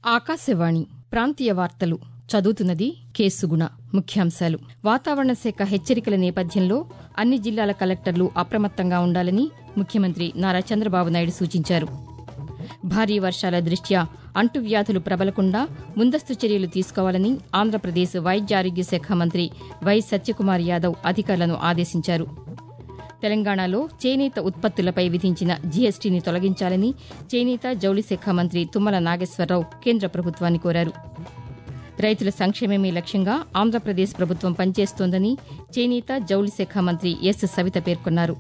ఆకాశవాణి ప్రాంతీయ వార్తలు చదువుతున్నది కేసుగుణ ముఖ్యాంశాలు వాతావరణ శాఖ హెచ్చరికల నేపథ్యంలో అన్ని జిల్లాల కలెక్టర్లు అప్రమత్తంగా ఉండాలని ముఖ్యమంత్రి నారా చంద్రబాబు నాయుడు సూచించారు భారీ వర్షాల దృష్ట్యా అంటువ్యాధులు ప్రబలకుండా ముందస్తు చర్యలు తీసుకోవాలని ఆంధ్రప్రదేశ్ వైద్య ఆరోగ్య శాఖ మంత్రి వై సత్యకుమార్ యాదవ్ అధికారులను ఆదేశించారు తెలంగాణలో చేనేత ఉత్పత్తులపై విధించిన జీఎస్టీని తొలగించాలని చేనేత జౌళి శాఖ మంత్రి తుమ్మల నాగేశ్వరరావు కేంద్ర ప్రభుత్వాన్ని కోరారు రైతుల సంక్షేమమే లక్ష్యంగా ఆంధ్రప్రదేశ్ ప్రభుత్వం పనిచేస్తోందని చేనేత జౌళి శాఖ మంత్రి ఎస్ సవిత పేర్కొన్నారు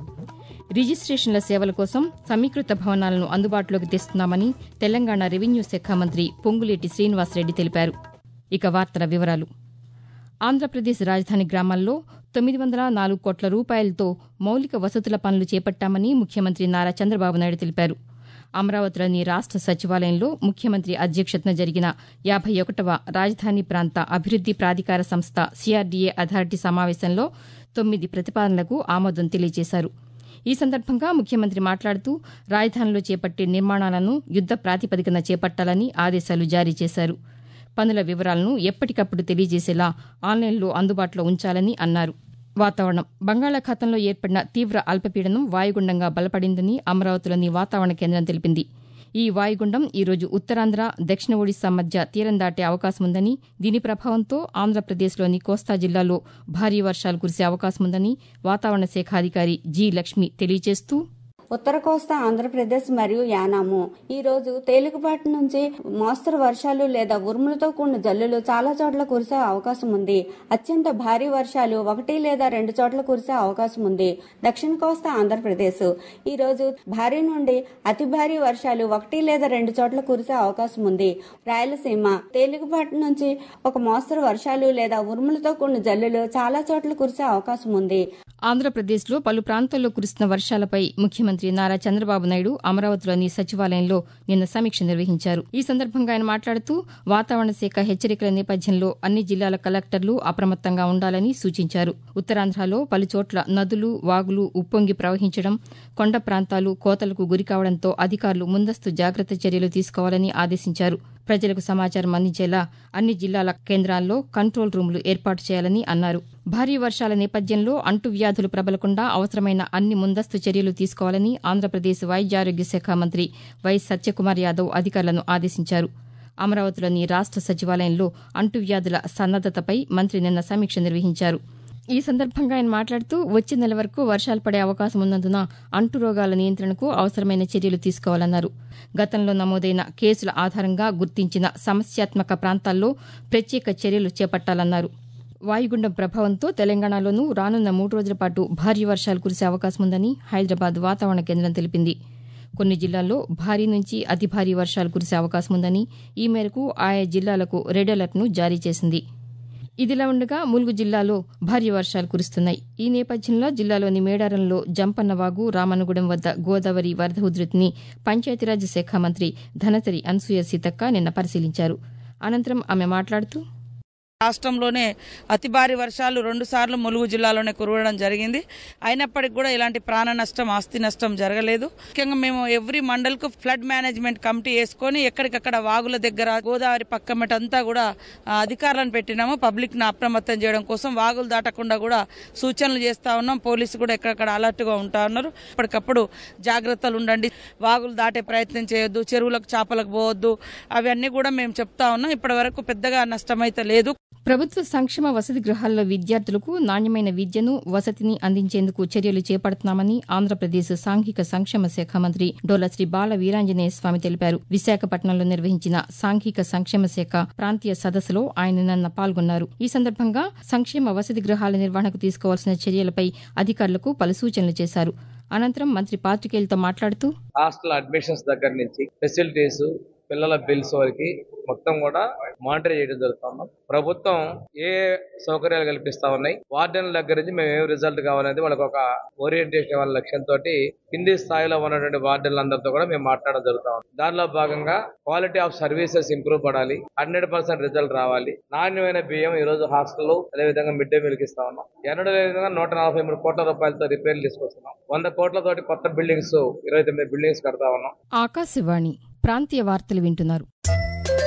రిజిస్టేషన్ల సేవల కోసం సమీకృత భవనాలను అందుబాటులోకి తెస్తున్నామని తెలంగాణ రెవెన్యూ శాఖ మంత్రి పొంగులేటి శ్రీనివాసరెడ్డి తెలిపారు ఇక వార్తల వివరాలు ఆంధ్రప్రదేశ్ రాజధాని గ్రామాల్లో తొమ్మిది వందల నాలుగు కోట్ల రూపాయలతో మౌలిక వసతుల పనులు చేపట్టామని ముఖ్యమంత్రి నారా చంద్రబాబు నాయుడు తెలిపారు అమరావతిలోని రాష్ట సచివాలయంలో ముఖ్యమంత్రి అధ్యక్షతన జరిగిన యాభై ఒకటవ రాజధాని ప్రాంత అభివృద్ది ప్రాధికార సంస్థ సిఆర్డీఏ అథారిటీ సమావేశంలో తొమ్మిది ప్రతిపాదనలకు ఆమోదం తెలియజేశారు ఈ సందర్భంగా ముఖ్యమంత్రి మాట్లాడుతూ రాజధానిలో చేపట్టే నిర్మాణాలను యుద్ద ప్రాతిపదికన చేపట్టాలని ఆదేశాలు జారీ చేశారు పనుల వివరాలను ఎప్పటికప్పుడు తెలియజేసేలా ఆన్లైన్లో అందుబాటులో ఉంచాలని అన్నారు వాతావరణం బంగాళాఖాతంలో ఏర్పడిన తీవ్ర అల్పపీడనం వాయుగుండంగా బలపడిందని అమరావతిలోని వాతావరణ కేంద్రం తెలిపింది ఈ వాయుగుండం ఈరోజు ఉత్తరాంధ్ర దక్షిణ ఒడిశా మధ్య తీరం దాటే అవకాశం ఉందని దీని ప్రభావంతో ఆంధ్రప్రదేశ్లోని కోస్తా జిల్లాలో భారీ వర్షాలు కురిసే అవకాశం ఉందని వాతావరణ శాఖ అధికారి జి లక్ష్మి తెలియజేస్తూ ఉత్తర కోస్తా ఆంధ్రప్రదేశ్ మరియు యానాము ఈ రోజు తేలికపాటి నుంచి మోస్తరు వర్షాలు లేదా ఉరుములతో కూడిన జల్లులు చాలా చోట్ల కురిసే అవకాశం ఉంది అత్యంత భారీ వర్షాలు ఒకటి లేదా రెండు చోట్ల కురిసే అవకాశం ఉంది దక్షిణ కోస్తా ఆంధ్రప్రదేశ్ ఈ రోజు భారీ నుండి అతి భారీ వర్షాలు ఒకటి లేదా రెండు చోట్ల కురిసే అవకాశం ఉంది రాయలసీమ తేలికపాటి నుంచి ఒక మోస్తరు వర్షాలు లేదా ఉరుములతో కూడిన జల్లులు చాలా చోట్ల కురిసే అవకాశం ఉంది ఆంధ్రప్రదేశ్లో పలు ప్రాంతాల్లో కురుస్తున్న వర్షాలపై ముఖ్యమంత్రి నారా చంద్రబాబు నాయుడు అమరావతిలోని సచివాలయంలో నిన్న సమీక్ష నిర్వహించారు ఈ సందర్భంగా ఆయన మాట్లాడుతూ వాతావరణ శాఖ హెచ్చరికల నేపథ్యంలో అన్ని జిల్లాల కలెక్టర్లు అప్రమత్తంగా ఉండాలని సూచించారు ఉత్తరాంధ్రలో పలుచోట్ల నదులు వాగులు ఉప్పొంగి ప్రవహించడం కొండ ప్రాంతాలు కోతలకు గురికావడంతో అధికారులు ముందస్తు జాగ్రత్త చర్యలు తీసుకోవాలని ఆదేశించారు ప్రజలకు సమాచారం అందించేలా అన్ని జిల్లాల కేంద్రాల్లో కంట్రోల్ రూములు ఏర్పాటు చేయాలని అన్నారు భారీ వర్షాల నేపథ్యంలో అంటువ్యాధులు ప్రబలకుండా అవసరమైన అన్ని ముందస్తు చర్యలు తీసుకోవాలని ఆంధ్రప్రదేశ్ వైద్య ఆరోగ్య శాఖ మంత్రి వై సత్యకుమార్ యాదవ్ అధికారులను ఆదేశించారు అమరావతిలోని రాష్ట సచివాలయంలో అంటువ్యాధుల సన్నద్దతపై మంత్రి నిన్న సమీక్ష నిర్వహించారు ఈ సందర్భంగా ఆయన మాట్లాడుతూ వచ్చే నెల వరకు వర్షాలు పడే అవకాశం ఉన్నందున అంటు రోగాల నియంత్రణకు అవసరమైన చర్యలు తీసుకోవాలన్నారు గతంలో నమోదైన కేసుల ఆధారంగా గుర్తించిన సమస్యాత్మక ప్రాంతాల్లో ప్రత్యేక చర్యలు చేపట్టాలన్నారు వాయుగుండం ప్రభావంతో తెలంగాణలోనూ రానున్న మూడు రోజుల పాటు భారీ వర్షాలు కురిసే అవకాశం ఉందని హైదరాబాద్ వాతావరణ కేంద్రం తెలిపింది కొన్ని జిల్లాల్లో భారీ నుంచి అతి భారీ వర్షాలు కురిసే అవకాశం ఉందని ఈ మేరకు ఆయా జిల్లాలకు రెడ్ అలర్ట్ను జారీ చేసింది ఇదిలా ఉండగా ములుగు జిల్లాలో భారీ వర్షాలు కురుస్తున్నాయి ఈ నేపథ్యంలో జిల్లాలోని మేడారంలో జంపన్నవాగు రామన్నగూడెం వద్ద గోదావరి వరద ఉధృతిని పంచాయతీరాజ్ శాఖ మంత్రి ధనసరి అనసూయ సీతక్క నిన్న పరిశీలించారు అనంతరం ఆమె మాట్లాడుతూ రాష్ట్రంలోనే అతి భారీ వర్షాలు రెండు సార్లు ములుగు జిల్లాలోనే కురవడం జరిగింది అయినప్పటికీ కూడా ఇలాంటి ప్రాణ నష్టం ఆస్తి నష్టం జరగలేదు ముఖ్యంగా మేము ఎవ్రీ మండల్ కు ఫ్లడ్ మేనేజ్మెంట్ కమిటీ వేసుకొని ఎక్కడికక్కడ వాగుల దగ్గర గోదావరి పక్కమట అంతా కూడా అధికారులను పెట్టినాము పబ్లిక్ ను అప్రమత్తం చేయడం కోసం వాగులు దాటకుండా కూడా సూచనలు చేస్తా ఉన్నాం పోలీసు కూడా ఎక్కడక్కడ అలర్ట్ గా ఉంటా ఉన్నారు ఎప్పటికప్పుడు జాగ్రత్తలు ఉండండి వాగులు దాటే ప్రయత్నం చేయొద్దు చెరువులకు చేపలకు పోవద్దు అవన్నీ కూడా మేము చెప్తా ఉన్నాం ఇప్పటి వరకు పెద్దగా నష్టమైతే లేదు ప్రభుత్వ సంక్షేమ వసతి గృహాల్లో విద్యార్థులకు నాణ్యమైన విద్యను వసతిని అందించేందుకు చర్యలు చేపడుతున్నామని ఆంధ్రప్రదేశ్ సాంఘిక సంక్షేమ శాఖ మంత్రి డోల శ్రీ బాల వీరాంజనేయ స్వామి తెలిపారు విశాఖపట్నంలో నిర్వహించిన సాంఘిక సంక్షేమ శాఖ ప్రాంతీయ సదస్సులో ఆయన నిన్న పాల్గొన్నారు ఈ సందర్భంగా సంక్షేమ వసతి గృహాల నిర్వహణకు తీసుకోవాల్సిన చర్యలపై అధికారులకు పలు సూచనలు చేశారు అనంతరం మంత్రి పాతికేయులతో మాట్లాడుతూ హాస్టల్ అడ్మిషన్స్ దగ్గర నుంచి ఫెసిలిటీస్ పిల్లల బిల్స్ వరకు మొత్తం కూడా మానిటర్ చేయడం జరుగుతుంది ప్రభుత్వం ఏ సౌకర్యాలు కల్పిస్తా ఉన్నాయి వార్డెన్ల దగ్గర నుంచి మేము ఏం రిజల్ట్ కావాలనేది వాళ్ళకి ఒక ఓరియంటేషన్ ఇవ్వాల లక్ష్యంతో కింది స్థాయిలో ఉన్నటువంటి వార్డెన్లందరితో కూడా మేము మాట్లాడడం జరుగుతా ఉంది దానిలో భాగంగా క్వాలిటీ ఆఫ్ సర్వీసెస్ ఇంప్రూవ్ పడాలి హండ్రెడ్ పర్సెంట్ రిజల్ట్ రావాలి నాణ్యమైన బియ్యం ఈ రోజు హాస్టల్లో అదేవిధంగా మిడ్ డే మీల్కి ఇస్తా ఉన్నాం ఎన్నడూ లేని విధంగా నూట నలభై మూడు కోట్ల రూపాయలతో రిపేర్లు తీసుకొస్తున్నాం వంద కోట్లతోటి కొత్త బిల్డింగ్స్ ఇరవై తొమ్మిది బిల్డింగ్స్ కడతా ఉన్నాం ఆకాశవాణి ప్రాంతీయ వార్తలు వింటున్నారు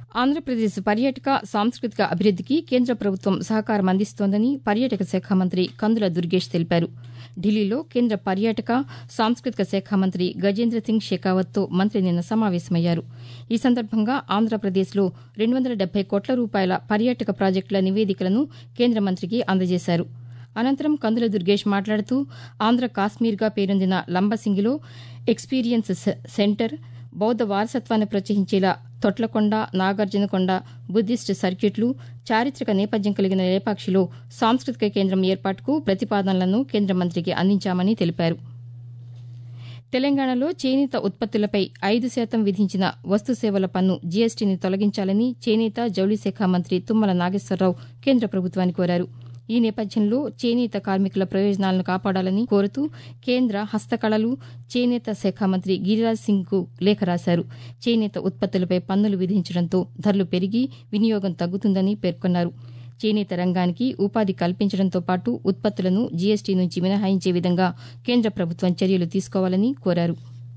ఆంధ్రప్రదేశ్ పర్యాటక సాంస్కృతిక అభివృద్దికి కేంద్ర ప్రభుత్వం సహకారం అందిస్తోందని పర్యాటక శాఖ మంత్రి కందుల దుర్గేష్ తెలిపారు ఢిల్లీలో కేంద్ర పర్యాటక సాంస్కృతిక శాఖ మంత్రి గజేంద్ర సింగ్ షెకావత్తో మంత్రి నిన్న సమావేశమయ్యారు ఈ సందర్భంగా ఆంధ్రప్రదేశ్లో రెండు వందల డెబ్బై కోట్ల రూపాయల పర్యాటక ప్రాజెక్టుల నివేదికలను కేంద్ర మంత్రికి అందజేశారు అనంతరం కందుల దుర్గేష్ మాట్లాడుతూ ఆంధ్ర కాశ్మీర్గా పేరొందిన లంబసింగిలో ఎక్స్పీరియన్స్ సెంటర్ బౌద్ధ వారసత్వాన్ని ప్రోత్సహించేలా తొట్లకొండ నాగార్జునకొండ బుద్దిస్ట్ సర్క్యూట్లు చారిత్రక నేపథ్యం కలిగిన లేపాక్షిలో సాంస్కృతిక కేంద్రం ఏర్పాటుకు ప్రతిపాదనలను కేంద్ర మంత్రికి అందించామని తెలిపారు తెలంగాణలో చేనేత ఉత్పత్తులపై ఐదు శాతం విధించిన వస్తు సేవల పన్ను జీఎస్టీని తొలగించాలని చేనేత జౌళి శాఖ మంత్రి తుమ్మల నాగేశ్వరరావు కేంద్ర ప్రభుత్వాన్ని కోరారు ఈ నేపథ్యంలో చేనేత కార్మికుల ప్రయోజనాలను కాపాడాలని కోరుతూ కేంద్ర హస్తకళలు చేనేత శాఖ మంత్రి గిరిరాజ్ సింగ్ కు లేఖ రాశారు చేనేత ఉత్పత్తులపై పన్నులు విధించడంతో ధరలు పెరిగి వినియోగం తగ్గుతుందని పేర్కొన్నారు చేనేత రంగానికి ఉపాధి కల్పించడంతో పాటు ఉత్పత్తులను జీఎస్టీ నుంచి మినహాయించే విధంగా కేంద్ర ప్రభుత్వం చర్యలు తీసుకోవాలని కోరారు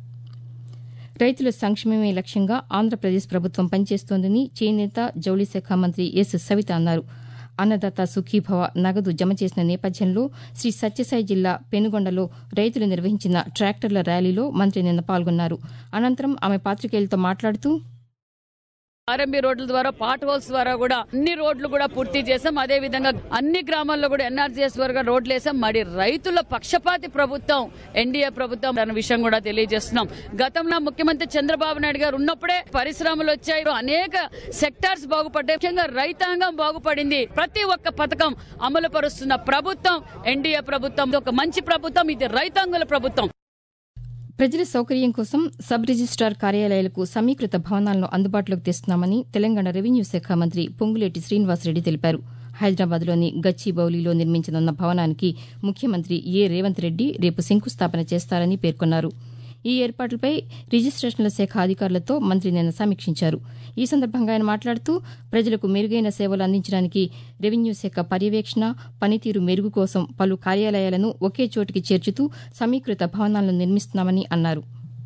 రైతుల సంక్షేమమే లక్ష్యంగా ఆంధ్రప్రదేశ్ ప్రభుత్వం పనిచేస్తోందని చేనేత జౌళి శాఖ మంత్రి ఎస్ సవిత అన్నారు అన్నదాత సుఖీభవ నగదు జమ చేసిన నేపథ్యంలో శ్రీ సత్యసాయి జిల్లా పెనుగొండలో రైతులు నిర్వహించిన ట్రాక్టర్ల ర్యాలీలో మంత్రి నిన్న పాల్గొన్నారు అనంతరం ఆమె పాతికేయులతో మాట్లాడుతూ ఆర్ఎంబీ రోడ్ల ద్వారా పాట్ హోల్స్ ద్వారా కూడా అన్ని రోడ్లు కూడా పూర్తి చేసాం అదే విధంగా అన్ని గ్రామాల్లో కూడా ఎన్ఆర్జీఎస్ వరకు రోడ్లు వేసాం మరి రైతుల పక్షపాతి ప్రభుత్వం ఎన్డీఏ ప్రభుత్వం అన్న విషయం కూడా తెలియజేస్తున్నాం గతంలో ముఖ్యమంత్రి చంద్రబాబు నాయుడు గారు ఉన్నప్పుడే పరిశ్రమలు వచ్చాయి అనేక సెక్టార్స్ బాగుపడ్డాయి ముఖ్యంగా రైతాంగం బాగుపడింది ప్రతి ఒక్క పథకం అమలు పరుస్తున్న ప్రభుత్వం ఎన్డీఏ ప్రభుత్వం ఇది ఒక మంచి ప్రభుత్వం ఇది రైతాంగుల ప్రభుత్వం ప్రజల సౌకర్యం కోసం సబ్ రిజిస్టార్ కార్యాలయాలకు సమీకృత భవనాలను అందుబాటులోకి తెస్తున్నామని తెలంగాణ రెవెన్యూ శాఖ మంత్రి పొంగులేటి శ్రీనివాసరెడ్డి తెలిపారు హైదరాబాద్లోని గచ్చిబౌలిలో నిర్మించనున్న భవనానికి ముఖ్యమంత్రి ఏ రేవంత్ రెడ్డి రేపు శంకుస్థాపన చేస్తారని పేర్కొన్నారు ఈ ఏర్పాట్లపై రిజిస్టేషన్ల శాఖ అధికారులతో మంత్రి నిన్న సమీక్షించారు ఈ సందర్భంగా ఆయన మాట్లాడుతూ ప్రజలకు మెరుగైన సేవలు అందించడానికి రెవెన్యూ శాఖ పర్యవేక్షణ పనితీరు మెరుగు కోసం పలు కార్యాలయాలను ఒకే చోటికి చేర్చుతూ సమీకృత భవనాలను నిర్మిస్తున్నామని అన్నారు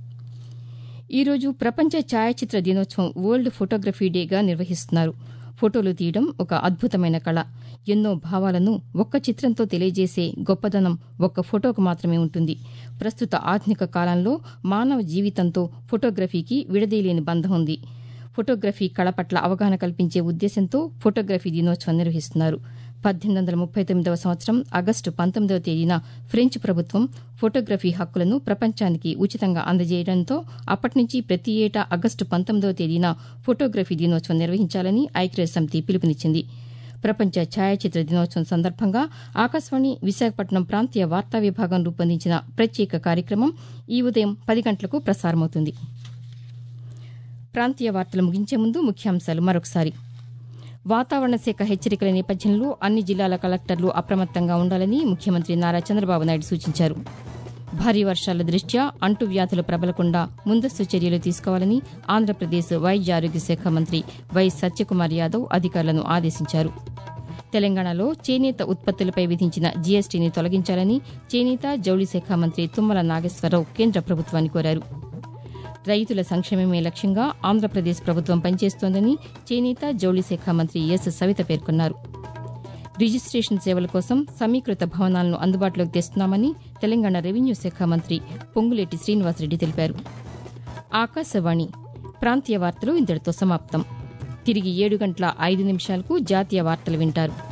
ఈరోజు ప్రపంచ ఛాయాచిత్ర దినోత్సవం వరల్డ్ ఫోటోగ్రఫీ డేగా నిర్వహిస్తున్నారు ఫోటోలు తీయడం ఒక అద్భుతమైన కళ ఎన్నో భావాలను ఒక్క చిత్రంతో తెలియజేసే గొప్పదనం ఒక్క ఫోటోకు మాత్రమే ఉంటుంది ప్రస్తుత ఆధునిక కాలంలో మానవ జీవితంతో ఫోటోగ్రఫీకి విడదీయలేని బంధం ఉంది ఫోటోగ్రఫీ కళ పట్ల అవగాహన కల్పించే ఉద్దేశంతో ఫోటోగ్రఫీ దినోత్సవం నిర్వహిస్తున్నారు పద్దెనిమిది వందల ముప్పై తొమ్మిదవ సంవత్సరం ఆగస్టు పంతొమ్మిదవ తేదీన ఫ్రెంచ్ ప్రభుత్వం ఫోటోగ్రఫీ హక్కులను ప్రపంచానికి ఉచితంగా అందజేయడంతో అప్పటి నుంచి ప్రతి ఏటా ఆగస్టు పంతొమ్మిదవ తేదీన ఫోటోగ్రఫీ దినోత్సవం నిర్వహించాలని ఐక్యరాజ్య సమితి పిలుపునిచ్చింది ప్రపంచ ఛాయాచిత్ర దినోత్సవం సందర్భంగా ఆకాశవాణి విశాఖపట్నం ప్రాంతీయ వార్తా విభాగం రూపొందించిన ప్రత్యేక కార్యక్రమం ఈ ఉదయం పది గంటలకు ప్రసారమవుతుంది ప్రాంతీయ వార్తలు ముగించే ముందు ముఖ్యాంశాలు మరొకసారి వాతావరణ శాఖ హెచ్చరికల నేపథ్యంలో అన్ని జిల్లాల కలెక్టర్లు అప్రమత్తంగా ఉండాలని ముఖ్యమంత్రి నారా చంద్రబాబు నాయుడు సూచించారు భారీ వర్షాల దృష్ట్యా అంటువ్యాధులు ప్రబలకుండా ముందస్తు చర్యలు తీసుకోవాలని ఆంధ్రప్రదేశ్ వైద్య ఆరోగ్య శాఖ మంత్రి వై సత్యకుమార్ యాదవ్ అధికారులను ఆదేశించారు తెలంగాణలో చేనేత ఉత్పత్తులపై విధించిన జీఎస్టీని తొలగించాలని చేనేత జౌళి శాఖ మంత్రి తుమ్మల నాగేశ్వరరావు కేంద్ర ప్రభుత్వాన్ని కోరారు రైతుల సంక్షేమమే లక్ష్యంగా ఆంధ్రప్రదేశ్ ప్రభుత్వం పనిచేస్తోందని చేనేత జౌళి శాఖ మంత్రి ఎస్ సవిత పేర్కొన్నారు రిజిస్టేషన్ సేవల కోసం సమీకృత భవనాలను అందుబాటులోకి తెస్తున్నామని తెలంగాణ రెవెన్యూ శాఖ మంత్రి పొంగులేటి శ్రీనివాసరెడ్డి తెలిపారు ఆకాశవాణి ప్రాంతీయ వార్తలు ఇంతటితో సమాప్తం తిరిగి ఏడు గంటల ఐదు నిమిషాలకు జాతీయ వార్తలు వింటారు